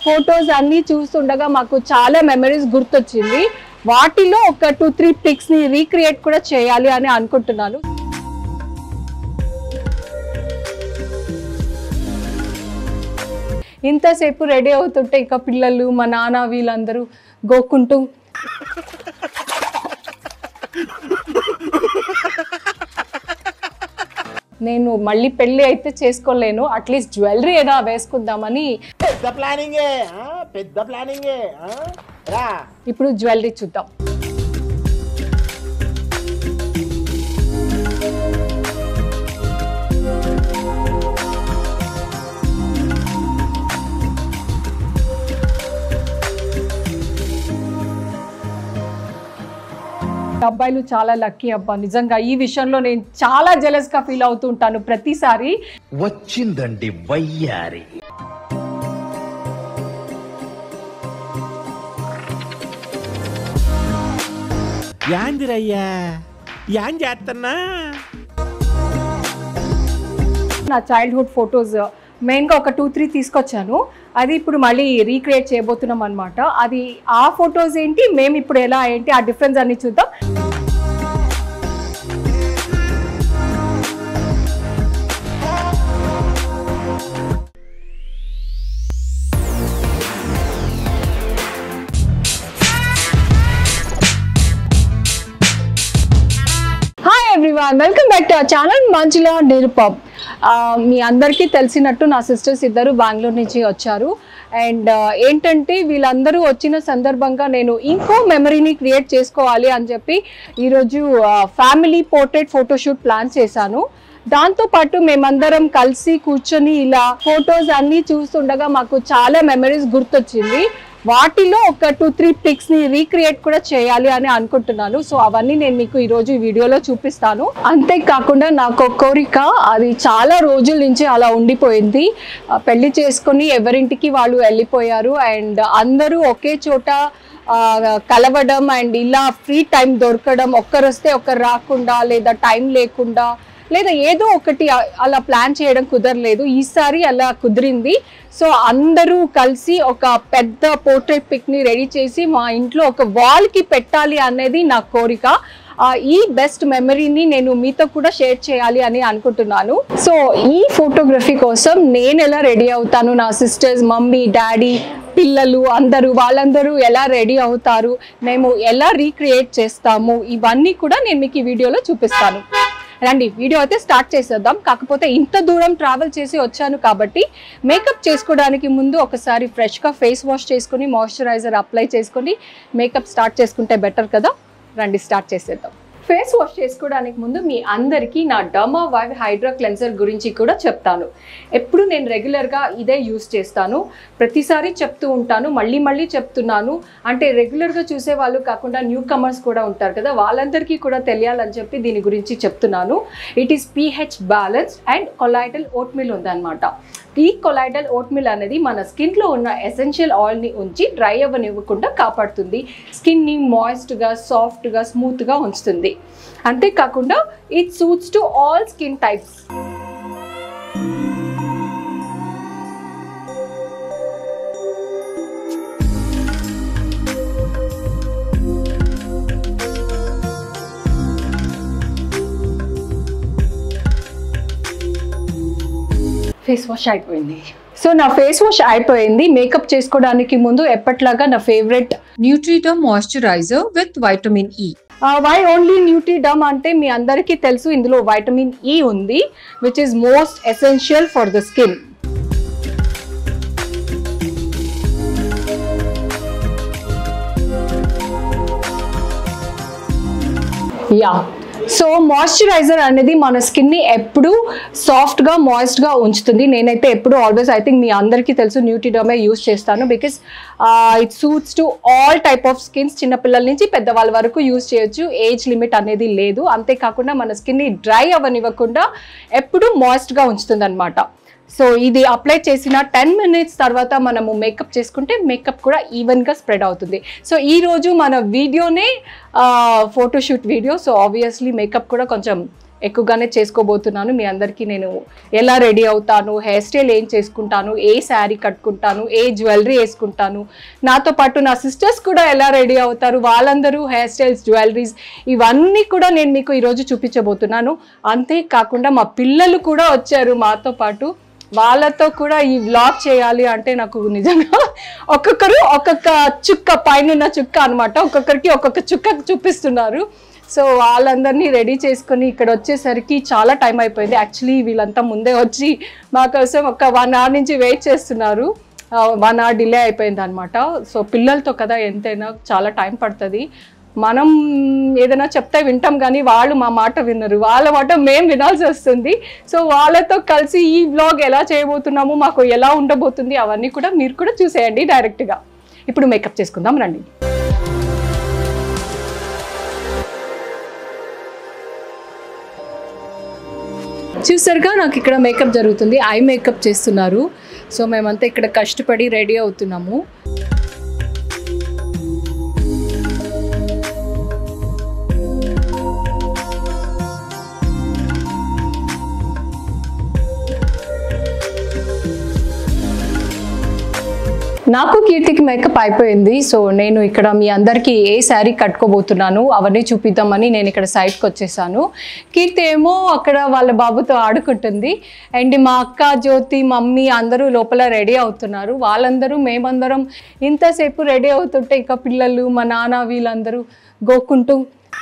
Photos అన్నీ చూస్తుండగా మాకు చాలా మెమరీస్ గుర్తొచ్చింది వాటిలో ఒక టూ త్రీ పిక్స్ ని రీక్రియేట్ కూడా చేయాలి అని అనుకుంటున్నాను ఇంతసేపు రెడీ అవుతుంటే ఇంకా పిల్లలు మా నాన్న వీళ్ళందరూ గోక్కుంటూ నేను మళ్ళీ పెళ్ళి అయితే చేసుకోలేను అట్లీస్ట్ జ్యువెలరీ ఏదో వేసుకుందామని పెద్ద ప్లానింగే ఆ? పెద్ద ప్లానింగే ఆ? రా ఇప్పుడు జ్యువెలరీ చూద్దాం అబ్బాయిలు చాలా లక్కీ అబ్బా నిజంగా ఈ విషయంలో నేను చాలా జెలస్ గా ఫీల్ అవుతూ ఉంటాను ప్రతిసారి వచ్చిందండి వయ్యారి యాందిరయ్యా యాన్ చేస్తున్నా నా చైల్డ్హుడ్ ఫొటోస్ మెయిన్గా ఒక టూ త్రీ తీసుకొచ్చాను అది ఇప్పుడు మళ్ళీ రీక్రియేట్ చేయబోతున్నాం అనమాట అది ఆ ఫొటోస్ ఏంటి మేము ఇప్పుడు ఎలా ఏంటి ఆ డిఫరెన్స్ అన్ని చూద్దాం hi everyone welcome back to our channel Manjula Nirupam ఆ, మీ అందరికీ తెలిసినట్టు నా సిస్టర్స్ ఇద్దరు బెంగళూరు నుంచి వచ్చారు అండ్ ఏంటంటే వీళ్ళందరూ వచ్చిన సందర్భంగా నేను ఇంకో మెమరీని క్రియేట్ చేసుకోవాలి అని చెప్పి ఈరోజు ఫ్యామిలీ పోర్ట్రేట్ ఫోటోషూట్ ప్లాన్ చేశాను దాంతో పాటు మేమందరం కలిసి కూర్చొని ఇలా ఫొటోస్ అన్నీ చూస్తుండగా మాకు చాలా మెమరీస్ గుర్తొచ్చింది వాటిలో ఒక టూ త్రీ పిక్స్ ని రీక్రియేట్ కూడా చేయాలి అని అనుకుంటున్నాను సో అవన్నీ నేను మీకు ఈ రోజు ఈ వీడియోలో చూపిస్తాను అంతేకాకుండా నాకు ఒక కోరిక అది చాలా రోజుల నుంచి అలా ఉండిపోయింది ఆ, పెళ్లి చేసుకొని ఎవరింటికి వాళ్ళు వెళ్ళిపోయారు అండ్ అందరూ ఒకే చోట ఆ, కలవడం అండ్ ఇలా ఫ్రీ టైం దొరకడం ఒక్కరు వస్తే ఒక్కరు రాకుండా లేదా టైం లేకుండా లేదా ఏదో ఒకటి అ- అలా ప్లాన్ చేయడం కుదరలేదు ఈసారి అలా కుదిరింది సో అందరూ కలిసి ఒక పెద్ద పోర్ట్రేట్ పిక్ ని రెడీ చేసి మా ఇంట్లో ఒక వాల్ కి పెట్టాలి అనేది నా కోరిక ఆ, ఈ బెస్ట్ మెమరీని నేను మీతో కూడా షేర్ చేయాలి అని అనుకుంటున్నాను సో ఈ ఫోటోగ్రఫీ కోసం నేను ఎలా రెడీ అవుతాను నా సిస్టర్స్ మమ్మీ డాడీ పిల్లలు అందరూ వాళ్ళందరూ ఎలా రెడీ అవుతారు మేము ఎలా రీక్రియేట్ చేస్తాము ఇవన్నీ కూడా నేను మీకు ఈ వీడియోలో చూపిస్తాను రండి వీడియో అయితే స్టార్ట్ చేసేద్దాం కాకపోతే ఇంత దూరం ట్రావెల్ చేసి వచ్చాను కాబట్టి మేకప్ చేసుకోవడానికి ముందు ఒకసారి ఫ్రెష్గా ఫేస్ వాష్ చేసుకుని మాయిశ్చరైజర్ అప్లై చేసుకొని మేకప్ స్టార్ట్ చేసుకుంటే బెటర్ కదా రండి స్టార్ట్ చేసేద్దాం ఫేస్ వాష్ చేసుకోవడానికి ముందు మీ అందరికీ నా డర్మా వైవ్ హైడ్రా క్లెన్సర్ గురించి కూడా చెప్తాను ఎప్పుడు నేను రెగ్యులర్గా ఇదే యూస్ చేస్తాను ప్రతిసారి చెప్తూ ఉంటాను మళ్ళీ మళ్ళీ చెప్తున్నాను అంటే రెగ్యులర్గా చూసే వాళ్ళు కాకుండా న్యూ కమర్స్ కూడా ఉంటారు కదా వాళ్ళందరికీ కూడా తెలియాలని చెప్పి దీని గురించి చెప్తున్నాను it is pH balance and colloidal oatmeal ఉందన్నమాట ఈ కొలైటల్ ఓట్ మిల్ అనేది మన స్కిన్లో ఉన్న ఎసెన్షియల్ ఆయిల్ని ఉంచి డ్రై అవ్వనివ్వకుండా కాపాడుతుంది స్కిన్ని మాయిస్ట్గా సాఫ్ట్గా స్మూత్గా ఉంచుతుంది అంతేకాకుండా it suits to all skin types face wash అయిపోయింది సో నా ఫేస్ వాష్ అయిపోయింది మేకప్ చేసుకోవడానికి ముందు ఎప్పట్లాగా నా favourite Nutriderm moisturizer with vitamin E. Why only Nutriderm అంటే మీ అందరికీ తెలుసు ఇందులో వైటమిన్ ఈ ఉంది which is most essential for the skin yeah so moisturizer అనేది మన స్కిన్ని ఎప్పుడు సాఫ్ట్గా మాయిస్ట్గా ఉంచుతుంది నేనైతే ఎప్పుడు ఆల్వేస్ ఐ థింక్ మీ అందరికీ తెలుసు న్యూట్రిడమే యూస్ చేస్తాను because it suits to all type of skins చిన్నపిల్లల నుంచి పెద్దవాళ్ళ వరకు యూస్ చేయొచ్చు ఏజ్ లిమిట్ అనేది లేదు అంతేకాకుండా మన స్కిన్ని డ్రై అవ్వనివ్వకుండా ఎప్పుడు మాయిస్ట్గా ఉంచుతుంది అనమాట సో ఇది అప్లై చేసిన టెన్ మినిట్స్ తర్వాత మనము మేకప్ చేసుకుంటే మేకప్ కూడా ఈవెన్గా స్ప్రెడ్ అవుతుంది సో ఈ రోజు మన వీడియోనే photoshoot video so obviously makeup కూడా కొంచెం ఎక్కువగానే చేసుకోబోతున్నాను మీ అందరికీ నేను ఎలా రెడీ అవుతాను హెయిర్ స్టైల్ ఏం చేసుకుంటాను ఏ శారీ కట్టుకుంటాను ఏ జ్యువెలరీ వేసుకుంటాను నాతో పాటు నా సిస్టర్స్ కూడా ఎలా రెడీ అవుతారు వాళ్ళందరూ హెయిర్ స్టైల్స్ జ్యువెలరీస్ ఇవన్నీ కూడా నేను మీకు ఈరోజు చూపించబోతున్నాను అంతేకాకుండా మా పిల్లలు కూడా వచ్చారు మాతో పాటు వాళ్ళతో కూడా ఈ వ్లాగ్ చేయాలి అంటే నాకు నిజంగా ఒక్కొక్కరు ఒక్కొక్క చుక్క పైన చుక్క అనమాట ఒక్కొక్కరికి ఒక్కొక్క చుక్క చూపిస్తున్నారు సో వాళ్ళందరినీ రెడీ చేసుకొని ఇక్కడ వచ్చేసరికి చాలా టైం అయిపోయింది యాక్చువల్లీ వీళ్ళంతా ముందే వచ్చి మా కోసం ఒక వన్ అవర్ నుంచి వెయిట్ చేస్తున్నారు వన్ అవర్ డిలే అయిపోయింది అనమాట సో పిల్లలతో కదా ఎంతైనా చాలా టైం పడుతుంది మనం ఏదైనా చెప్తే వింటాం కానీ వాళ్ళు మా మాట వినరు వాళ్ళ మాట మేము వినాల్సి వస్తుంది సో వాళ్ళతో కలిసి ఈ వ్లాగ్ ఎలా చేయబోతున్నాము మాకు ఎలా ఉండబోతుంది అవన్నీ కూడా మీరు కూడా చూసేయండి డైరెక్ట్గా ఇప్పుడు మేకప్ చేసుకుందాం రండి చూసారుగా నాకు ఇక్కడ మేకప్ జరుగుతుంది ఐ మేకప్ చేస్తున్నారు సో మేమంతా ఇక్కడ కష్టపడి రెడీ అవుతున్నాము నాకు కీర్తికి మేకప్ అయిపోయింది సో నేను ఇక్కడ మీ అందరికీ ఏ శారీ కట్టుకోబోతున్నాను అవన్నీ చూపిద్దామని నేను ఇక్కడ సైడ్కి వచ్చేసాను కీర్తి ఏమో అక్కడ వాళ్ళ బాబుతో ఆడుకుంటుంది అండ్ మా అక్క జ్యోతి మమ్మీ అందరూ లోపల రెడీ అవుతున్నారు వాళ్ళందరూ మేమందరం ఇంతసేపు రెడీ అవుతుంటే ఇక పిల్లలు మా నాన్న వీళ్ళందరూ గోక్కుంటూ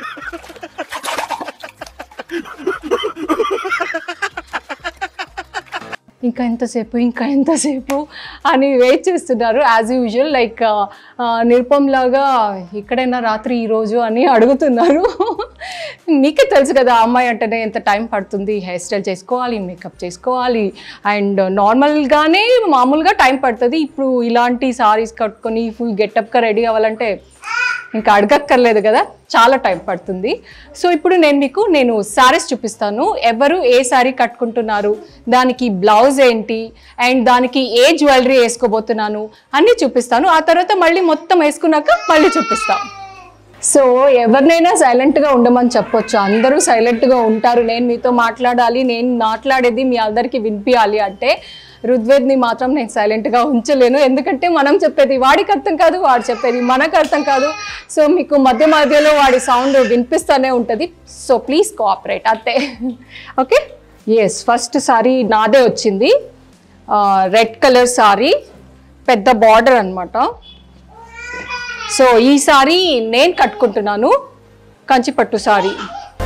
ఇంకా ఎంతసేపు ఇంకా ఎంతసేపు అని వెయిట్ చేస్తున్నారు యాజ్ యూజువల్ లైక్ నిరుపం లాగా ఇక్కడైనా రాత్రి ఈరోజు అని అడుగుతున్నారు మీకే తెలుసు కదా అమ్మాయి అంటేనే ఎంత టైం పడుతుంది హెయిర్ స్టైల్ చేసుకోవాలి మేకప్ చేసుకోవాలి అండ్ నార్మల్గానే మామూలుగా టైం పడుతుంది ఇప్పుడు ఇలాంటి సారీస్ కట్టుకొని ఫుల్ గెటప్గా రెడీ అవ్వాలంటే ఇంకా అడగక్కర్లేదు కదా చాలా టైం పడుతుంది సో ఇప్పుడు నేను మీకు నేను శారీస్ చూపిస్తాను ఎవరు ఏ శారీ కట్టుకుంటున్నారు దానికి బ్లౌజ్ ఏంటి అండ్ దానికి ఏ జ్యువెలరీ వేసుకోబోతున్నాను అన్నీ చూపిస్తాను ఆ తర్వాత మళ్ళీ మొత్తం వేసుకున్నాక మళ్ళీ చూపిస్తాను సో ఎవరినైనా సైలెంట్గా ఉండమని చెప్పొచ్చు అందరూ సైలెంట్గా ఉంటారు నేను మీతో మాట్లాడాలి నేను మాట్లాడేది మీ అందరికీ వినిపించాలి అంటే ఋగ్వేద్ని మాత్రం నేను సైలెంట్గా ఉంచలేను ఎందుకంటే మనం చెప్పేది వాడికి అర్థం కాదు వాడు చెప్పేది మనకు అర్థం కాదు సో మీకు మధ్య మధ్యలో వాడి సౌండ్ వినిపిస్తూనే ఉంటుంది సో ప్లీజ్ కోఆపరేట్ అంతే ఓకే ఎస్ ఫస్ట్ సారీ నాదే వచ్చింది రెడ్ కలర్ సారీ పెద్ద బార్డర్ అన్నమాట సో ఈ సారీ నేను కట్టుకుంటున్నాను కంచిపట్టు సారీ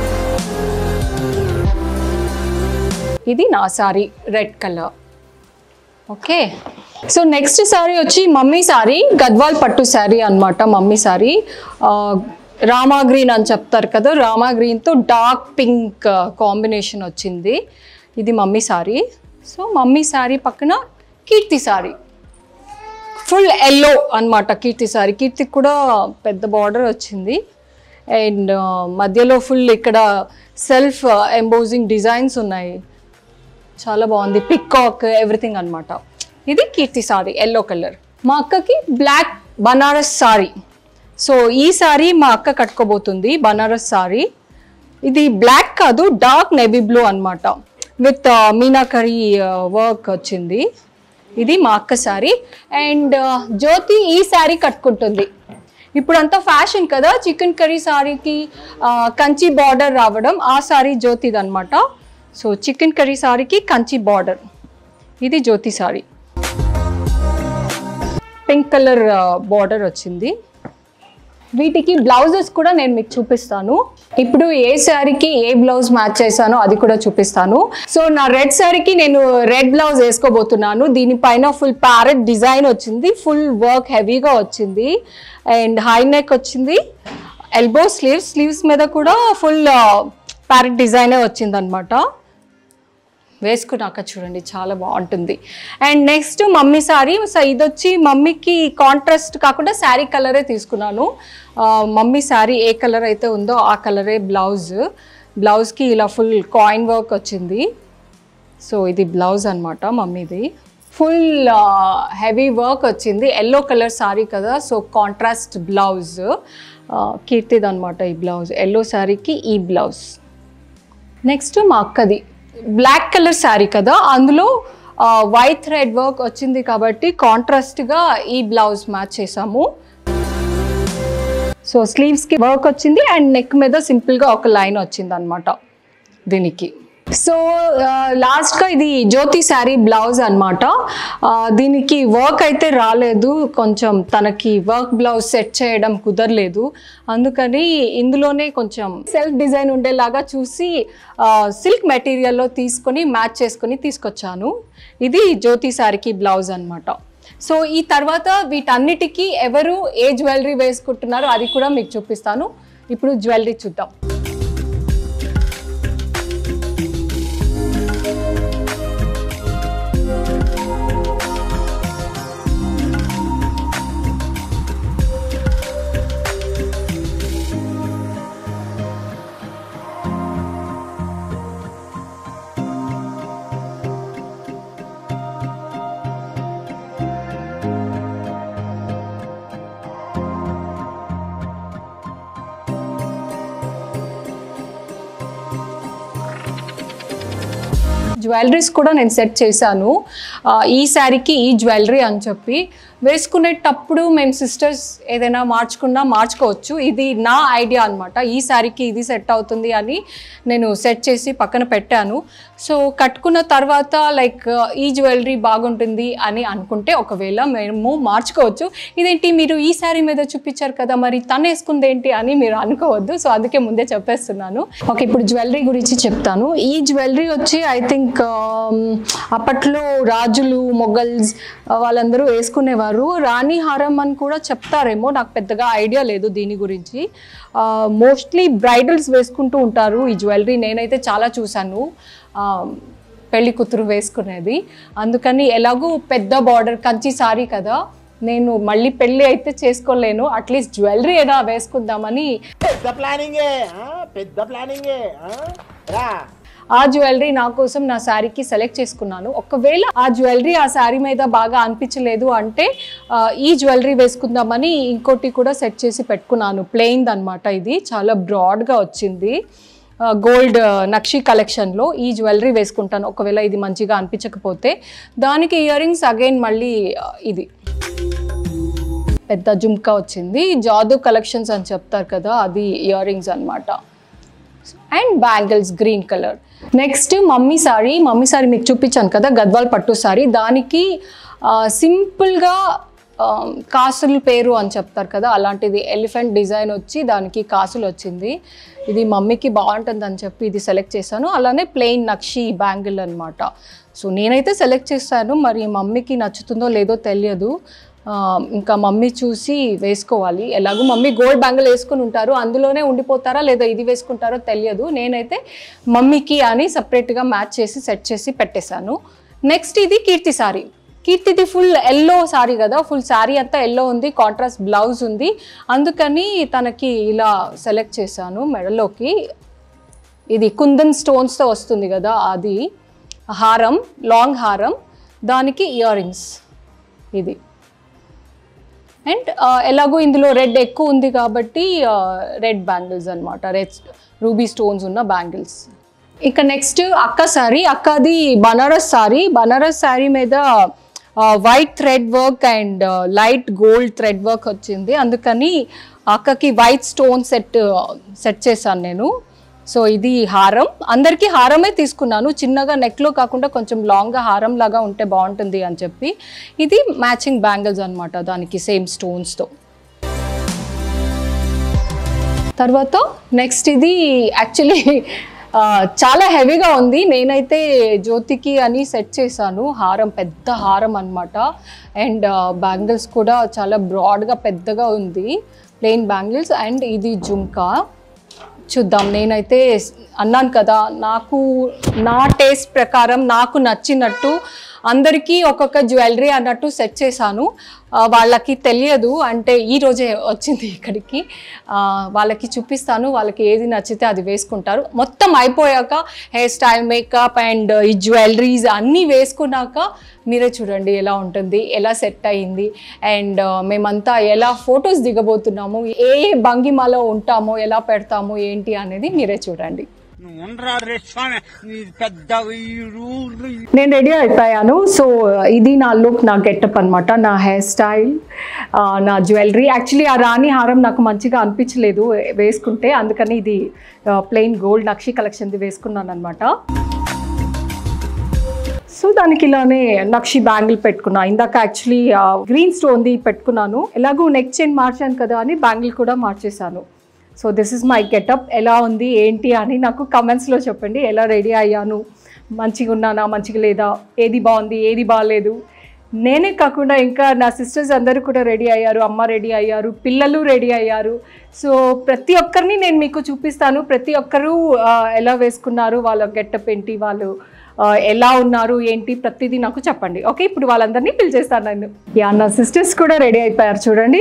ఇది నా sari red colour okay so next sari వచ్చి మమ్మీ సారీ గద్వాల్ పట్టు సారీ అన్నమాట మమ్మీ సారీ రామా గ్రీన్ అని చెప్తారు కదా రామా గ్రీన్తో డార్క్ పింక్ కాంబినేషన్ వచ్చింది ఇది mummy sari so mummy sari పక్కన కీర్తి సారీ ఫుల్ ఎల్లో అన్నమాట కీర్తి సారీ కీర్తికి కూడా పెద్ద బార్డర్ వచ్చింది అండ్ మధ్యలో ఫుల్ ఇక్కడ సెల్ఫ్ ఎంబోజింగ్ డిజైన్స్ ఉన్నాయి చాలా బాగుంది పికాక్ ఎవ్రీథింగ్ అన్నమాట ఇది కీర్తి సారీ ఎల్లో కలర్ మా అక్కకి బ్లాక్ బనారస్ సారీ సో ఈ సారీ మా అక్క కట్టుకోబోతుంది బనారస్ సారీ ఇది బ్లాక్ కాదు డార్క్ నెవీ బ్లూ అన్నమాట విత్ మీనాకరీ వర్క్ వచ్చింది ఇది మా అక్క సారీ అండ్ జ్యోతి ఈ సారీ కట్టుకుంటుంది ఇప్పుడు అంతా ఫ్యాషన్ కదా చికెన్ కర్రీ సారీకి ఆ, కంచి బార్డర్ రావడం ఆ సారీ జ్యోతిది అనమాట సో చికెన్ కర్రీ సారీకి కంచి బార్డర్ ఇది Jyothi sari pink colour border వచ్చింది వీటికి బ్లౌజెస్ కూడా నేను మీకు చూపిస్తాను ఇప్పుడు ఏ శారీకి ఏ బ్లౌజ్ మ్యాచ్ చేశానో అది కూడా చూపిస్తాను సో నా రెడ్ శారీకి నేను రెడ్ బ్లౌజ్ వేసుకోబోతున్నాను దీనిపైన ఫుల్ ప్యారెట్ డిజైన్ వచ్చింది ఫుల్ వర్క్ హెవీగా వచ్చింది అండ్ హై నెక్ వచ్చింది ఎల్బో స్లీవ్స్ స్లీవ్స్ మీద కూడా ఫుల్ ప్యారెట్ డిజైనే వచ్చింది అనమాట వేసుకున్నాక చూడండి చాలా బాగుంటుంది and next mummy sari so ఇది వచ్చి మమ్మీకి కాంట్రాస్ట్ కాకుండా శారీ కలరే తీసుకున్నాను ఆ, మమ్మీ శారీ ఏ కలర్ అయితే ఉందో ఆ కలరే బ్లౌజ్ బ్లౌజ్కి ఇలా ఫుల్ కాయిన్ వర్క్ వచ్చింది సో ఇది బ్లౌజ్ అనమాట మమ్మీది ఫుల్ హెవీ వర్క్ వచ్చింది ఎల్లో కలర్ సారీ కదా సో కాంట్రాస్ట్ బ్లౌజ్ కీర్తిది అనమాట ఈ బ్లౌజ్ ఎల్లో శారీకి ఈ బ్లౌజ్ నెక్స్ట్ మా అక్కది బ్లాక్ కలర్ శారీ కదా అందులో వైట్ థ్రెడ్ వర్క్ వచ్చింది కాబట్టి కాంట్రాస్ట్గా ఈ బ్లౌజ్ మ్యాచ్ చేసాము సో స్లీవ్స్కి వర్క్ వచ్చింది అండ్ నెక్ మీద సింపుల్గా ఒక లైన్ వచ్చింది అనమాట దీనికి సో లాస్ట్గా ఇది జ్యోతి శారీ బ్లౌజ్ అనమాట దీనికి వర్క్ అయితే రాలేదు కొంచెం తనకి వర్క్ బ్లౌజ్ సెట్ చేయడం కుదరలేదు అందుకని ఇందులోనే కొంచెం సెల్ఫ్ డిజైన్ ఉండేలాగా చూసి సిల్క్ మెటీరియల్లో తీసుకొని మ్యాచ్ చేసుకొని తీసుకొచ్చాను ఇది జ్యోతి శారీకి బ్లౌజ్ అనమాట సో ఈ తర్వాత వీటన్నిటికీ ఎవరు ఏ జ్యువెలరీ వేసుకుంటున్నారో అది కూడా మీకు చూపిస్తాను ఇప్పుడు జ్యువెలరీ చూద్దాం జ్యువెలరీస్ కూడా నేను సెట్ చేశాను ఆ, ఈ శారీకి ఈ జ్యువెలరీ అని చెప్పి వేసుకునేటప్పుడు మేము సిస్టర్స్ ఏదైనా మార్చుకున్నా మార్చుకోవచ్చు ఇది నా ఐడియా అనమాట ఈ శారీకి ఇది సెట్ అవుతుంది అని నేను సెట్ చేసి పక్కన పెట్టాను సో కట్టుకున్న తర్వాత లైక్ ఈ జ్యువెలరీ బాగుంటుంది అని అనుకుంటే ఒకవేళ మేము మార్చుకోవచ్చు ఇదేంటి మీరు ఈ శారీ మీద చూపించారు కదా మరి తను వేసుకుంది ఏంటి అని మీరు అనుకోవద్దు సో అందుకే ముందే చెప్పేస్తున్నాను ఓకే ఇప్పుడు జ్యువెలరీ గురించి చెప్తాను ఈ జ్యువెలరీ వచ్చి ఐ థింక్ అప్పట్లో రాజులు మొఘల్స్ వాళ్ళందరూ వేసుకునేవారు రాణి హారం అని కూడా చెప్తారేమో నాకు పెద్దగా ఐడియా లేదు దీని గురించి మోస్ట్లీ బ్రైడల్స్ వేసుకుంటూ ఉంటారు ఈ జ్యువెలరీ నేనైతే చాలా చూశాను ఆ, పెళ్లి కూతురు వేసుకునేది అందుకని ఎలాగూ పెద్ద బార్డర్ కంచి సారీ కదా నేను మళ్ళీ పెళ్ళి అయితే చేసుకోలేను అట్లీస్ట్ జ్యువెలరీ అయినా వేసుకుందామని పెద్ద ప్లానింగే ఆ? పెద్ద ప్లానింగే ఆ? రా ఆ జ్యువెలరీ నా కోసం నా శారీకి సెలెక్ట్ చేసుకున్నాను ఒకవేళ ఆ జ్యువెలరీ ఆ శారీ మీద బాగా అనిపించలేదు అంటే ఆ, ఈ జ్యువెలరీ వేసుకుందామని ఇంకోటి కూడా సెట్ చేసి పెట్టుకున్నాను ప్లెయిన్ అనమాట ఇది చాలా బ్రాడ్గా వచ్చింది గోల్డ్ నక్షి కలెక్షన్లో ఈ జ్యువెలరీ వేసుకుంటాను ఒకవేళ ఇది మంచిగా అనిపించకపోతే దానికి ఇయర్ రింగ్స్ అగైన్ మళ్ళీ ఆ, ఇది పెద్ద జుమ్కా వచ్చింది జాదు కలెక్షన్స్ అని చెప్తారు కదా అది ఇయర్ రింగ్స్ అనమాట and bangles green colour next mummy sari mummy sari మీకు చూపించాను కదా గద్వాల్ పట్టు సారీ దానికి ఆ, సింపుల్గా ఆ, కాసుల పేరు అని చెప్తారు కదా అలాంటిది ఎలిఫెంట్ డిజైన్ వచ్చి దానికి కాసులు వచ్చింది ఇది మమ్మీకి బాగుంటుంది అని చెప్పి ఇది సెలెక్ట్ చేశాను అలానే ప్లెయిన్ నక్షి బ్యాంగిల్ అనమాట సో నేనైతే సెలెక్ట్ చేశాను మరి మమ్మీకి నచ్చుతుందో లేదో తెలియదు ఆ, ఇంకా మమ్మీ చూసి వేసుకోవాలి ఎలాగో మమ్మీ గోల్డ్ బ్యాంగిల్ వేసుకుని ఉంటారు అందులోనే ఉండిపోతారా లేదా ఇది వేసుకుంటారో తెలియదు నేనైతే మమ్మీకి అని సపరేట్గా మ్యాచ్ చేసి సెట్ చేసి పెట్టేశాను నెక్స్ట్ ఇది కీర్తి సారీ కీర్తిది ఫుల్ ఎల్లో సారీ కదా ఫుల్ సారీ అంతా ఎల్లో ఉంది కాంట్రాస్ట్ బ్లౌజ్ ఉంది అందుకని తనకి ఇలా సెలెక్ట్ చేశాను మెడలోకి ఇది కుందన్ స్టోన్స్తో వస్తుంది కదా అది హారం లాంగ్ హారం దానికి ఇయర్ రింగ్స్ ఇది అండ్ ఎలాగో ఇందులో రెడ్ ఎక్కువ ఉంది కాబట్టి రెడ్ బ్యాంగిల్స్ అనమాట రెడ్ రూబీ స్టోన్స్ ఉన్న బ్యాంగిల్స్ ఇక నెక్స్ట్ అక్క సారీ అక్కది బనారస్ సారీ బనారస్ సారీ మీద white thread work and light gold thread work వచ్చింది అందుకని అక్కకి వైట్ స్టోన్ సెట్ సెట్ చేశాను నేను సో ఇది హారం అందరికీ హారమే తీసుకున్నాను చిన్నగా నెక్లో కాకుండా కొంచెం లాంగ్గా హారం లాగా ఉంటే బాగుంటుంది అని చెప్పి ఇది మ్యాచింగ్ బ్యాంగిల్స్ అనమాట దానికి సేమ్ స్టోన్స్తో తర్వాత నెక్స్ట్ ఇది యాక్చువల్లీ చాలా హెవీగా ఉంది నేనైతే జ్యోతికి అని సెట్ చేశాను హారం పెద్ద హారం అనమాట అండ్ బ్యాంగిల్స్ కూడా చాలా బ్రాడ్గా పెద్దగా ఉంది ప్లెయిన్ బ్యాంగిల్స్ అండ్ ఇది జుమ్కా చూద్దాం నేనైతే అన్నాను కదా నాకు నా టేస్ట్ ప్రకారం నాకు నచ్చినట్టు అందరికీ ఒక్కొక్క జ్యువెలరీ అన్నట్టు సెట్ చేశాను ఆ, వాళ్ళకి తెలియదు అంటే ఈ రోజే వచ్చింది ఇక్కడికి ఆ, వాళ్ళకి చూపిస్తాను వాళ్ళకి ఏది నచ్చితే అది వేసుకుంటారు మొత్తం అయిపోయాక హెయిర్ స్టైల్ మేకప్ అండ్ ఈ జ్యువెలరీస్ అన్నీ వేసుకున్నాక మీరే చూడండి ఎలా ఉంటుంది ఎలా సెట్ అయ్యింది అండ్ మేమంతా ఎలా ఫొటోస్ దిగబోతున్నాము ఏ ఏ భంగిమలో ఉంటామో ఎలా పెడతాము ఏంటి అనేది మీరే చూడండి నువ్వు ఉండరా రే స్వామి నీ పెద్ద ఈ ఊరు నేను రెడీ అయిపోయాను సో ఇది నా లుక్ నా గెటప్ అనమాట నా హెయిర్ స్టైల్ ఆ, నా జ్యువెలరీ యాక్చువల్లీ ఆ రాణి హారం నాకు మంచిగా అనిపించలేదు వేసుకుంటే అందుకని ఇది ప్లెయిన్ గోల్డ్ నక్షి కలెక్షన్ది వేసుకున్నాను అనమాట సో దానికి ఇలానే నక్షి బ్యాంగిల్ పెట్టుకున్నా ఇందాక యాక్చువల్లీ గ్రీన్ స్టోన్ది పెట్టుకున్నాను ఎలాగో నెక్ చైన్ మార్చాను కదా అని బ్యాంగిల్ కూడా మార్చేశాను so this is my getup ఎలా ఉంది ఏంటి అని నాకు కమెంట్స్లో చెప్పండి ఎలా రెడీ అయ్యాను మంచిగా ఉన్నానా మంచిగా లేదా ఏది బాగుంది ఏది బాగాలేదు నేనే కాకుండా ఇంకా నా సిస్టర్స్ అందరూ కూడా రెడీ అయ్యారు అమ్మ రెడీ అయ్యారు పిల్లలు రెడీ అయ్యారు సో ప్రతి ఒక్కరిని నేను మీకు చూపిస్తాను ప్రతి ఒక్కరూ ఆ, ఎలా వేసుకున్నారు వాళ్ళ గెటప్ ఏంటి వాళ్ళు ఆ, ఎలా ఉన్నారు ఏంటి ప్రతిదీ నాకు చెప్పండి ఓకే ఇప్పుడు వాళ్ళందరినీ పిలిచేస్తాను నేను యా నా సిస్టర్స్ కూడా రెడీ అయిపోయారు చూడండి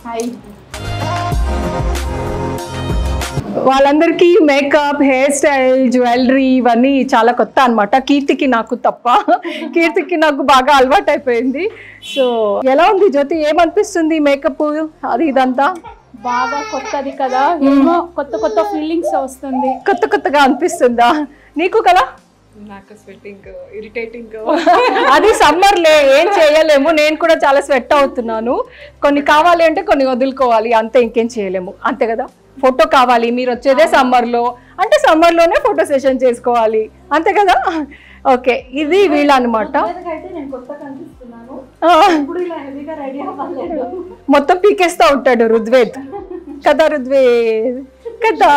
వాళ్ళందరికీ మేకప్ హెయిర్ స్టైల్ జ్యువెలరీ ఇవన్నీ చాలా కొత్త అన్నమాట కీర్తికి నాకు తప్ప కీర్తికి నాకు బాగా అలవాటు అయిపోయింది సో ఎలా ఉంది జ్యోతి ఏమనిపిస్తుంది మేకప్ అది ఇదంతా బాగా కొత్తది కదా ఏమో కొత్త కొత్త ఫీలింగ్స్ వస్తుంది కొత్త కొత్తగా అనిపిస్తుందా నీకు కదా నాకు స్వెట్టింగ్ ఇరిటేటింగ్ అది సమ్మర్లే ఏం చేయలేము నేను కూడా చాలా స్వెట్ అవుతున్నాను కొన్ని కావాలి అంటే కొన్ని వదులుకోవాలి అంతే ఇంకేం చేయలేము అంతే కదా ఫోటో కావాలి మీరు వచ్చేదే సమ్మర్లో అంటే సమ్మర్లోనే ఫోటో సెషన్ చేసుకోవాలి అంతే కదా ఓకే ఇది వీళ్ళ అనమాట అయితే నేను కొత్త కనిపిస్తున్నాను ఆ, ఇప్పుడు ఇలా హెవీగా రెడీ అవ్వలేదు మొత్తం పీకేస్తా ఉంటాడు రుద్వేద్ కదా రుద్వేద్ కదా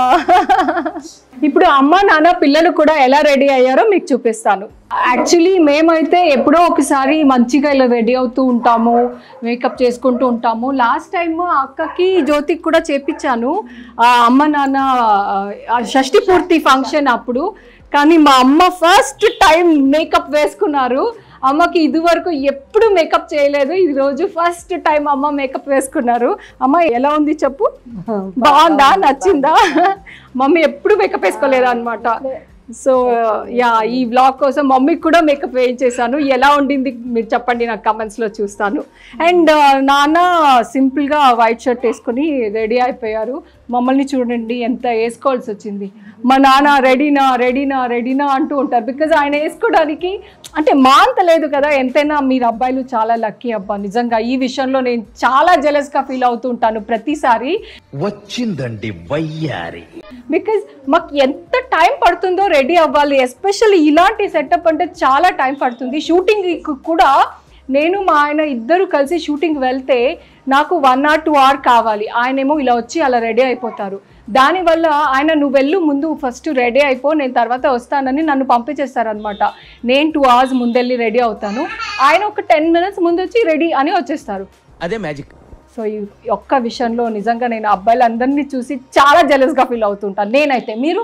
ఇప్పుడు అమ్మ నాన్న పిల్లలు కూడా ఎలా రెడీ అయ్యారో మీకు చూపిస్తాను యాక్చువల్లీ మేమైతే ఎప్పుడో ఒకసారి మంచిగా ఇలా రెడీ అవుతూ ఉంటాము మేకప్ చేసుకుంటూ ఉంటాము లాస్ట్ టైం అక్కకి జ్యోతికి కూడా చేపించాను ఆ అమ్మ నాన్న ఆ, షష్ఠి పూర్తి ఫంక్షన్ అప్పుడు కానీ మా అమ్మ ఫస్ట్ టైం మేకప్ వేసుకున్నారు అమ్మకి ఇదివరకు ఎప్పుడు మేకప్ చేయలేదు ఈ రోజు ఫస్ట్ టైం అమ్మ మేకప్ వేసుకున్నారు అమ్మ ఎలా ఉంది చెప్పు బాగుందా నచ్చిందా మమ్మీ ఎప్పుడు మేకప్ వేసుకోలేదు అనమాట సో యా ఈ వ్లాగ్ కోసం మమ్మీకి కూడా మేకప్ వేయించేసాను ఎలా ఉండింది మీరు చెప్పండి నాకు కమెంట్స్లో చూస్తాను అండ్ నాన్న సింపుల్గా వైట్ షర్ట్ వేసుకొని రెడీ అయిపోయారు మమ్మల్ని చూడండి ఎంత వేసుకోవాల్సి వచ్చింది మా నాన్న రెడీనా రెడీనా రెడీనా అంటూ ఉంటారు బికాజ్ ఆయన వేసుకోవడానికి అంటే మా అంత లేదు కదా ఎంతైనా మీరు అబ్బాయిలు చాలా లక్కీ అబ్బా నిజంగా ఈ విషయంలో నేను చాలా జెలస్గా ఫీల్ అవుతూ ఉంటాను ప్రతిసారి వచ్చిందండి వయ్యారి బికాజ్ మాకు ఎంత టైం పడుతుందో రెడీ అవ్వాలి ఎస్పెషల్లీ ఇలాంటి సెటప్ అంటే చాలా టైం పడుతుంది షూటింగ్ కూడా నేను మా ఆయన ఇద్దరు కలిసి షూటింగ్ వెళ్తే నాకు వన్ ఆర్ టూ అవర్ కావాలి ఆయనేమో ఇలా వచ్చి అలా రెడీ అయిపోతారు దానివల్ల ఆయన నువ్వు వెళ్ళు ముందు ఫస్ట్ రెడీ అయిపో నేను తర్వాత వస్తానని నన్ను పంపించేస్తారనమాట నేను టూ అవర్స్ ముందెళ్ళి రెడీ అవుతాను ఆయన ఒక టెన్ మినిట్స్ ముందు వచ్చి రెడీ అని వచ్చేస్తారు అదే మ్యాజిక్ సో ఈ ఒక్క విషయంలో నిజంగా నేను అబ్బాయిలందరినీ చూసి చాలా జెలస్గా ఫీల్ అవుతుంటాను నేనైతే మీరు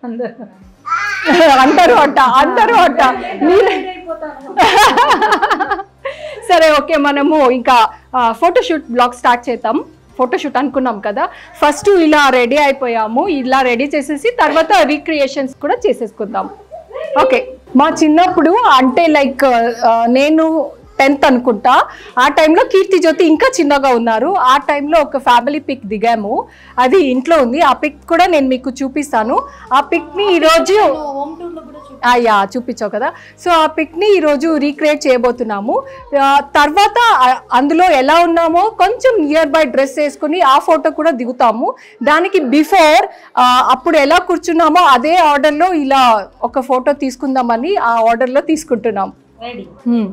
అందరూ అంట అందరూ అంట మీరు సరే ఓకే మనము ఇంకా ఫోటోషూట్ బ్లాగ్ స్టార్ట్ చేద్దాం ఫోటోషూట్ అనుకున్నాం కదా ఫస్ట్ ఇలా రెడీ అయిపోయాము ఇలా రెడీ చేసేసి తర్వాత రీక్రియేషన్స్ కూడా చేసేసుకుందాం ఓకే మా చిన్నప్పుడు అంటే లైక్ నేను టెన్త్ అనుకుంటా ఆ టైంలో కీర్తి జ్యోతి ఇంకా చిన్నగా ఉన్నారు ఆ టైంలో ఒక ఫ్యామిలీ పిక్ దిగాము అది ఇంట్లో ఉంది ఆ పిక్ కూడా నేను మీకు చూపిస్తాను ఆ పిక్ని ఈరోజు హోమ్ టూర్ లో కూడా చూపి యా చూపించావు కదా సో ఆ పిక్ని ఈరోజు రీక్రియేట్ చేయబోతున్నాము ఆ, తర్వాత ఆ- అందులో ఎలా ఉన్నామో కొంచెం నియర్ బై డ్రెస్ వేసుకుని ఆ ఫోటో కూడా దిగుతాము దానికి బిఫోర్ అప్పుడు ఎలా కూర్చున్నామో అదే ఆర్డర్లో ఇలా ఒక ఫోటో తీసుకుందామని ఆ ఆర్డర్లో తీసుకుంటున్నాం రెడీ హ్మ్.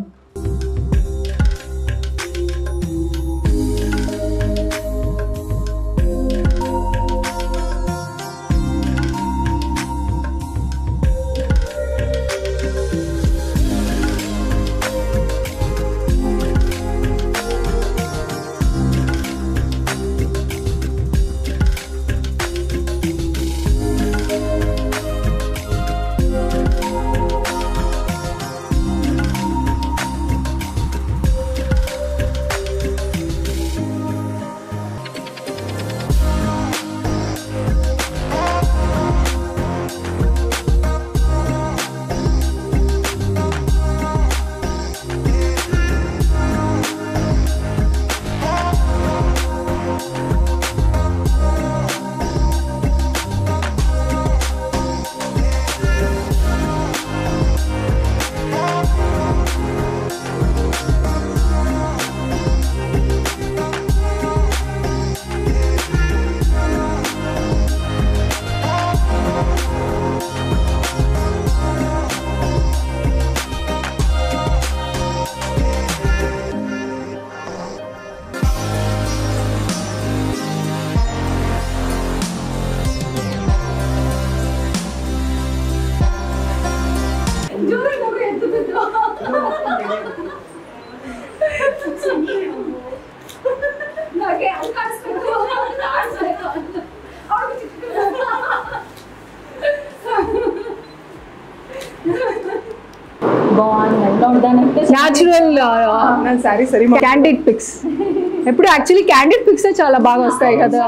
న్యాచురల్ నా సారీ సరే క్యాండిడ్ పిక్స్ ఎప్పుడు యాక్చువల్లీ క్యాండిడ్ పిక్స్ చాలా బాగా వస్తాయి కదా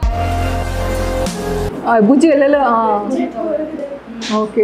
ఆ, బుజ్జి వెళ్ళలో ఓకే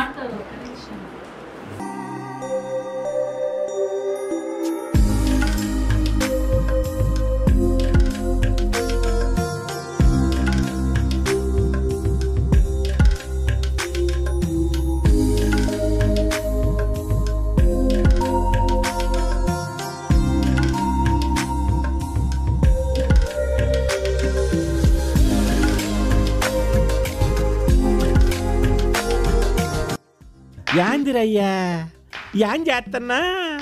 యాందిరయ్యా యాన్ చేస్తున్నా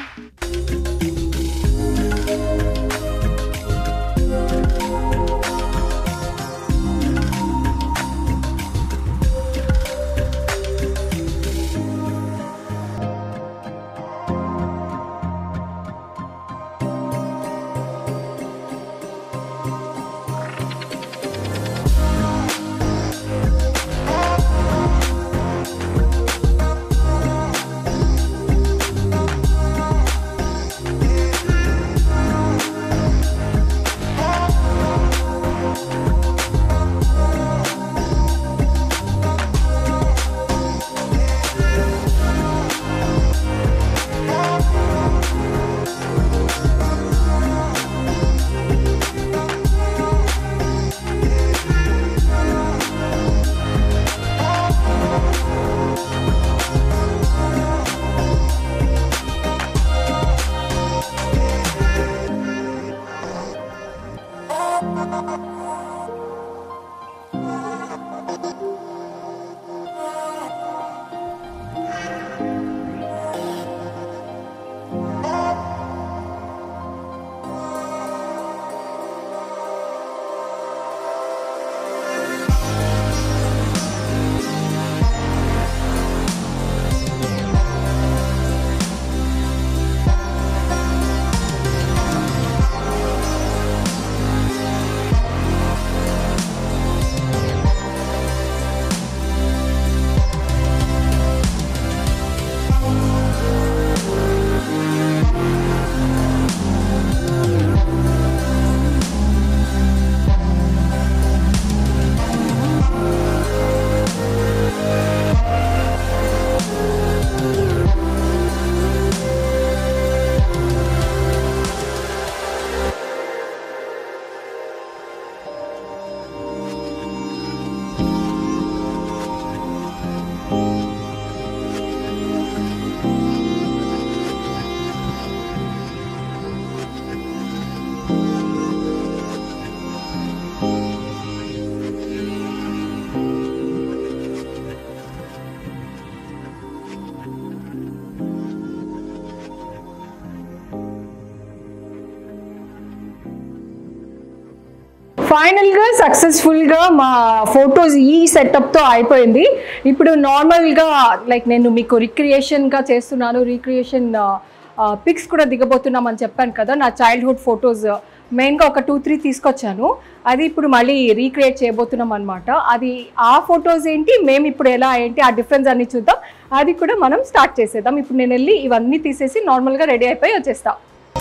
ఫైనల్ గా సక్సెస్ఫుల్ గా మా ఫొటోస్ ఈ సెటప్ తో అయిపోయింది ఇప్పుడు నార్మల్ గా లైక్ నేను మీకు రిక్రియేషన్ గా చేస్తున్నాను రీక్రియేషన్ పిక్స్ కూడా దిగబోతున్నాం అని చెప్పాను కదా నా చైల్డ్హుడ్ ఫొటోస్ మెయిన్గా ఒక టూ త్రీ తీసుకొచ్చాను అది ఇప్పుడు మళ్ళీ రీక్రియేట్ చేయబోతున్నాం అనమాట అది ఆ ఫొటోస్ ఏంటి మేము ఇప్పుడు ఎలా ఏంటి ఆ డిఫరెన్స్ అన్ని చూద్దాం అది కూడా మనం స్టార్ట్ చేసేద్దాం ఇప్పుడు నేను వెళ్ళి ఇవన్నీ తీసేసి నార్మల్గా రెడీ అయిపోయి వచ్చేస్తా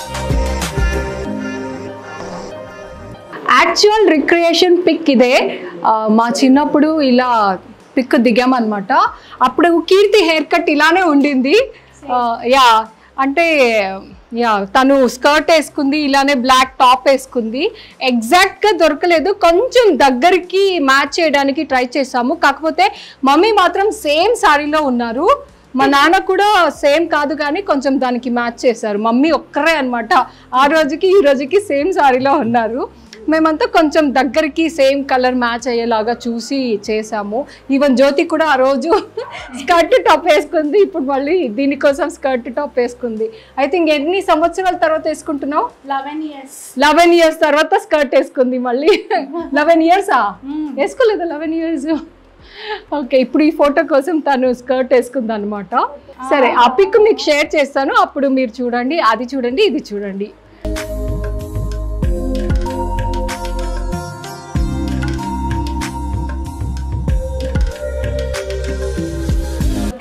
యాక్చువల్ రిక్రియేషన్ పిక్ ఇదే ఆ, మా చిన్నప్పుడు ఇలా పిక్ దిగామన్నమాట అప్పుడు కీర్తి హెయిర్ కట్ ఇలానే ఉండింది ఆ, యా అంటే యా తను స్కర్ట్ వేసుకుంది ఇలానే బ్లాక్ టాప్ వేసుకుంది ఎగ్జాక్ట్గా దొరకలేదు కొంచెం దగ్గరికి మ్యాచ్ చేయడానికి ట్రై చేసాము కాకపోతే మమ్మీ మాత్రం సేమ్ సారీలో ఉన్నారు మా నాన్న కూడా సేమ్ కాదు కానీ కొంచెం దానికి మ్యాచ్ చేశారు మమ్మీ ఒక్కరే అన్నమాట ఆ రోజుకి ఈ రోజుకి సేమ్ సారీలో ఉన్నారు మేమంతా కొంచెం దగ్గరికి సేమ్ కలర్ మ్యాచ్ అయ్యేలాగా చూసి చేసాము ఈవెన్ జ్యోతి కూడా ఆ రోజు స్కర్ట్ టాప్ వేసుకుంది ఇప్పుడు మళ్ళీ దీనికోసం స్కర్ట్ టాప్ వేసుకుంది ఐ థింక్ ఎన్ని సంవత్సరాల తర్వాత వేసుకుంటున్నావు లెవెన్ ఇయర్స్ లెవెన్ ఇయర్స్ తర్వాత స్కర్ట్ వేసుకుంది మళ్ళీ లెవెన్ ఇయర్సా వేసుకోలేదు లెవెన్ ఇయర్స్ ఓకే ఇప్పుడు ఈ ఫోటో కోసం తను స్కర్ట్ వేసుకుంది అనమాట సరే ఆ పిక్ మీకు షేర్ చేస్తాను అప్పుడు మీరు చూడండి అది చూడండి ఇది చూడండి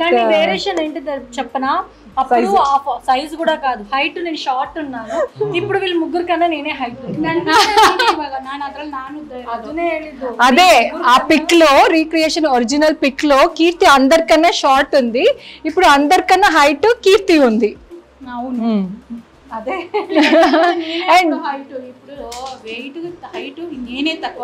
కానీ వేరియేషన్ ఏంటి తె- చెప్పనా అప్పుడు సైజ్ కూడా కాదు హైట్ నేను షార్ట్ ఉన్నాను ఇప్పుడు వీళ్ళు ముగ్గురు కన్నా నేనే హైట్ ನಾನು ಅದ್ರಲ್ಲಿ ನಾನು ಉದ್ದ ಇರೋದು. ಅದನ್ನೇ ಹೇಳಿದ್ದು అదే ఆ పిక్ లో రీక్రియేషన్ ఒరిజినల్ పిక్ లో కీర్తి అందరికన్నా షార్ట్ ఉంది ఇప్పుడు అందరికన్నా హైట్ కీర్తి ఉంది అవును అదే అండ్ హైట్ ఇప్పుడు వెయిట్ హైట్ నేనే తక్కువ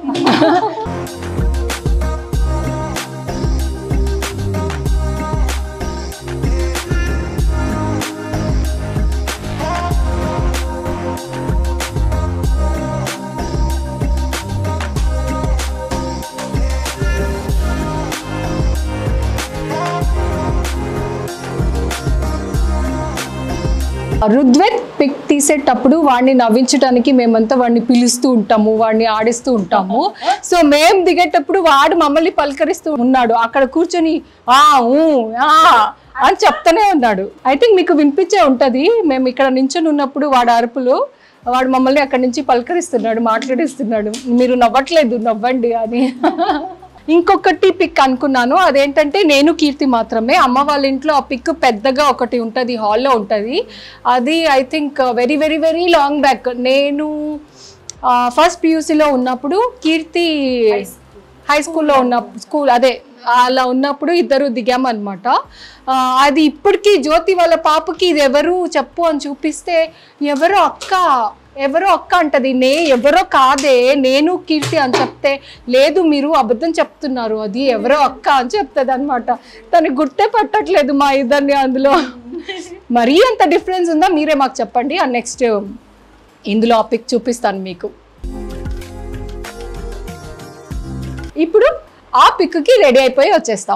రుద్వెత్ పిక్ తీసేటప్పుడు వాడిని నవ్వించడానికి మేమంతా వాడిని పిలుస్తూ ఉంటాము వాడిని ఆడిస్తూ ఉంటాము సో మేము దిగేటప్పుడు వాడు మమ్మల్ని పలకరిస్తూ ఉన్నాడు అక్కడ కూర్చొని ఆ ఊ ఆ అని చెప్తానే ఉన్నాడు ఐ థింక్ మీకు వినిపించే ఉంటది మేము ఇక్కడ నించొని ఉన్నప్పుడు వాడు అరుపులు వాడు మమ్మల్ని అక్కడి నుంచి పలకరిస్తున్నాడు మాట్లాడిస్తున్నాడు మీరు నవ్వట్లేదు నవ్వండి అని ఇంకొకటి పిక్ అనుకున్నాను అదేంటంటే నేను కీర్తి మాత్రమే అమ్మ వాళ్ళ ఇంట్లో ఆ పిక్ పెద్దగా ఒకటి ఉంటుంది హాల్లో ఉంటుంది అది I think very very very long back నేను ఫస్ట్ పియూసీలో ఉన్నప్పుడు కీర్తి హై స్కూల్లో ఉన్న స్కూల్ అదే అలా ఉన్నప్పుడు ఇద్దరు దిగామన్నమాట ఆ, అది ఇప్పటికీ జ్యోతి వాళ్ళ పాపకి ఇది ఎవరు చెప్పు అని చూపిస్తే ఎవరో అక్క ఎవరో అక్క అంటది నే ఎవరో కాదే నేను కీర్తి అని చెప్తే లేదు మీరు అబద్ధం చెప్తున్నారు అది ఎవరో అక్క అని చెప్తుంది అనమాట తనకి గుర్తే పట్టట్లేదు మా ఇద్దరిని అందులో మరీ అంత డిఫరెన్స్ ఉందా మీరే మాకు చెప్పండి ఆ నెక్స్ట్ ఇందులో ఆ పిక్ చూపిస్తాను మీకు ఇప్పుడు ఆ పిక్కి రెడీ అయిపోయి వచ్చేస్తాం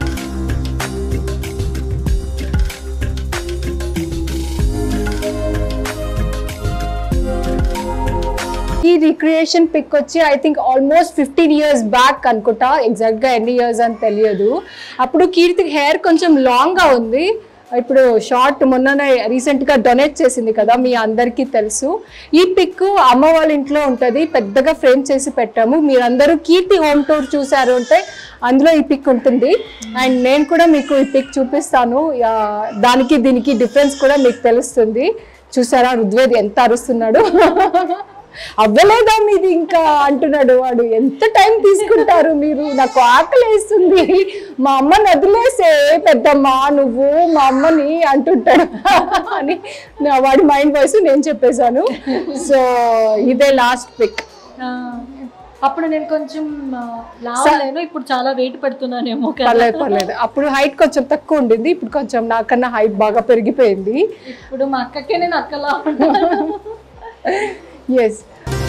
ఈ రిక్రియేషన్ పిక్ వచ్చి I think almost fifteen years back అనుకుంటా ఎగ్జాక్ట్ గా ఎన్ని ఇయర్స్ అని తెలియదు అప్పుడు కీర్తి హెయిర్ కొంచెం లాంగ్ గా ఉంది ఇప్పుడు షార్ట్ మొన్ననే రీసెంట్ గా డొనేట్ చేసింది కదా మీ అందరికీ తెలుసు ఈ పిక్ అమ్మ వాళ్ళ ఇంట్లో ఉంటది పెద్దగా ఫ్రేమ్ చేసి పెట్టాము మీరందరూ కీర్తి హోమ్ టూర్ చూసారు అంటే అందులో ఈ పిక్ ఉంటుంది అండ్ నేను కూడా మీకు ఈ పిక్ చూపిస్తాను ఆ, దానికి దీనికి డిఫరెన్స్ కూడా మీకు తెలుస్తుంది చూసారా రుద్వేద్ ఎంత అరుస్తున్నాడు అవ్వలేదా మీది ఇంకా అంటున్నాడు వాడు ఎంత టైం తీసుకుంటారు మీరు నాకు ఆకలి వేస్తుంది మా అమ్మని వదిలేసే పెద్దమ్మ నువ్వు మా అమ్మని అంటుంటాడు అని నా వాడి మైండ్ వాయిస్ నేను చెప్పేశాను సో ఇదే లాస్ట్ పిక్ ఆ, అప్పుడు నేను కొంచెం ఆ, లావలేను ఇప్పుడు చాలా వెయిట్ పెడుతున్నానేమో కదా. పర్లేదు పర్లేదు అప్పుడు హైట్ కొంచెం తక్కువ ఉండింది ఇప్పుడు కొంచెం నాకన్నా హైట్ బాగా పెరిగిపోయింది ఇప్పుడు మా అక్కకే నేను అక్కలా ఉంటాను ఎస్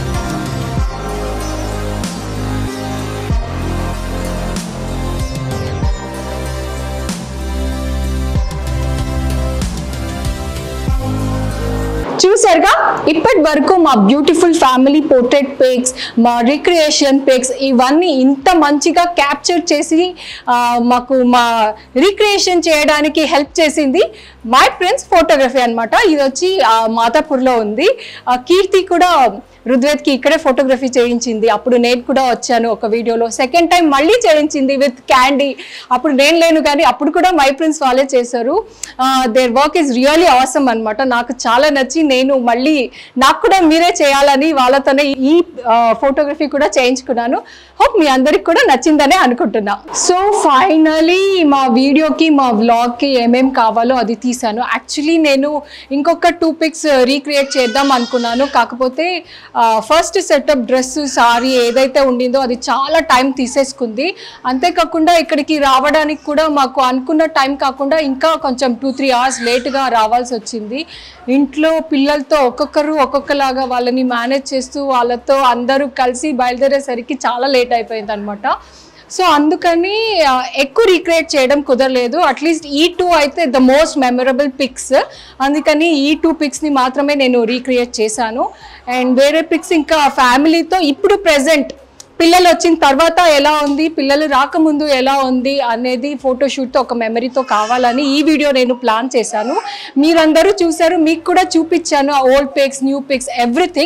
చూసారుగా ఇప్పటి వరకు మా బ్యూటిఫుల్ ఫ్యామిలీ పోర్ట్రేట్ పిక్స్ మా రిక్రియేషన్ పిక్స్ ఇవన్నీ ఇంత మంచిగా క్యాప్చర్ చేసి ఆ, మాకు మా రిక్రియేషన్ చేయడానికి హెల్ప్ చేసింది మై ఫ్రెండ్స్ ఫోటోగ్రఫీ అన్నమాట ఇది వచ్చి ఆ, మాతాపూర్లో ఉంది ఆ, కీర్తి కూడా రుద్వేద్కి ఇక్కడే ఫోటోగ్రఫీ చేయించింది అప్పుడు నేను కూడా వచ్చాను ఒక వీడియోలో సెకండ్ టైం మళ్ళీ చేయించింది విత్ క్యాండీ అప్పుడు నేను లేను కానీ అప్పుడు కూడా మై ప్రిన్స్ వాళ్ళే చేశారు దేర్ వర్క్ ఈజ్ రియలీ అవసరం అనమాట నాకు చాలా నచ్చి నేను మళ్ళీ నాకు కూడా మీరే చేయాలని వాళ్ళతోనే ఈ ఫోటోగ్రఫీ కూడా చేయించుకున్నాను హోప్ మీ అందరికి కూడా నచ్చిందనే అనుకుంటున్నా సో ఫైనలీ మా వీడియోకి మా వ్లాగ్కి ఏమేం కావాలో అది తీసాను యాక్చువల్లీ నేను ఇంకొక టూ పిక్స్ రీక్రియేట్ చేద్దాం అనుకున్నాను కాకపోతే ఫస్ట్ సెటప్ డ్రెస్ సారీ ఏదైతే ఉండిందో అది చాలా టైం తీసేసుకుంది అంతేకాకుండా ఇక్కడికి రావడానికి కూడా మాకు అనుకున్న టైం కాకుండా ఇంకా కొంచెం టూ త్రీ అవర్స్ లేట్గా రావాల్సి వచ్చింది ఇంట్లో పిల్లలతో ఒక్కొక్కరు ఒక్కొక్కలాగా వాళ్ళని మేనేజ్ చేస్తూ వాళ్ళతో అందరూ కలిసి బయలుదేరేసరికి చాలా లేట్ అయిపోయింది అనమాట సో అందుకని ఆ, ఎక్కువ రీక్రియేట్ చేయడం కుదరలేదు అట్లీస్ట్ ఈ టూ అయితే ద మోస్ట్ మెమరబుల్ పిక్స్ అందుకని ఈ టూ పిక్స్ని మాత్రమే నేను రీక్రియేట్ చేశాను అండ్ వేరే పిక్స్ ఇంకా ఫ్యామిలీతో ఇప్పుడు ప్రెసెంట్ పిల్లలు వచ్చిన తర్వాత ఎలా ఉంది పిల్లలు రాకముందు ఎలా ఉంది అనేది ఫోటోషూట్తో ఒక మెమరీతో కావాలని ఈ వీడియో నేను ప్లాన్ చేశాను మీరందరూ చూశారు మీకు కూడా చూపించాను old pics new pics everything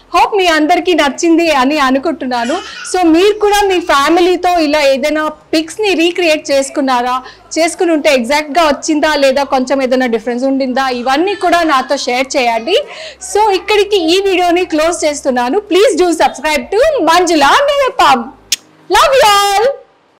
hope మీ అందరికీ నచ్చింది అని అనుకుంటున్నాను సో మీరు కూడా మీ ఫ్యామిలీతో ఇలా ఏదైనా పిక్స్ని రీక్రియేట్ చేసుకున్నారా చేసుకుని ఉంటే ఎగ్జాక్ట్గా వచ్చిందా లేదా కొంచెం ఏదైనా డిఫరెన్స్ ఉండిందా ఇవన్నీ కూడా నాతో షేర్ చేయండి సో ఇక్కడికి ఈ వీడియోని క్లోజ్ చేస్తున్నాను please do subscribe to Manjula Nirupam love you all